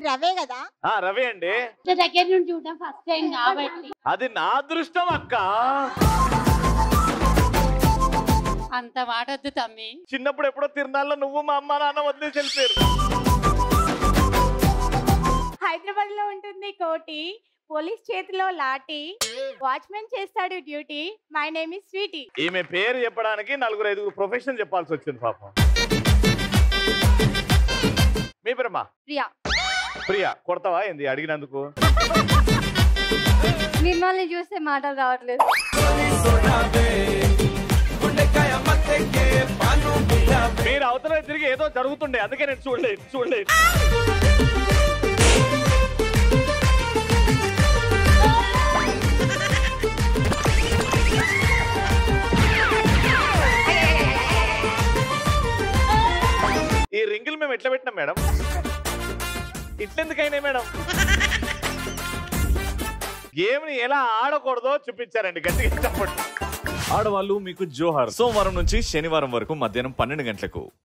రవే కదా ఆ రవి అండి ఇంటి దగ్గర నుండి చూడడం ఫస్ట్ టైం కాబట్టి అది నా అదృష్టం అక్క అంత వాడొద్దు తమ్మి చిన్నప్పుడు ఎప్పుడో తిరునాళ్ళలో నువ్వు మా అమ్మ నాన్న వదిలేసి వెళ్ళిపోయారు హైదరాబాద్ లో ఉంటుంది కోటి పోలీస్ చేతిలో లాఠీ వాచ్మెన్ చేస్తాడు duty my name is Sweety ఈమె పేరు చెప్పడానికి నలుగురు ఐదుగురు ప్రొఫెషన్ చెప్పాల్సి వచ్చింది పాపం మీ పేరమ్మా ప్రియా ప్రియా కొడతావా ఏంది అడిగినందుకు మిమ్మల్ని చూస్తే మాటలు రావట్లేదు మీరు అవతల తిరిగి ఏదో జరుగుతుండే అందుకే నేను చూడలేదు చూడలేదు ఈ రింగులు మేము ఎట్లా పెట్టినాం మేడం ఇట్లెందుకైనా మేడం గేమ్ని ఎలా ఆడకూడదో చూపించారండి గట్టిగా చెప్పండి ఆడవాళ్ళు మీకు జోహార్ సోమవారం నుంచి శనివారం వరకు మధ్యాహ్నం పన్నెండు గంటలకు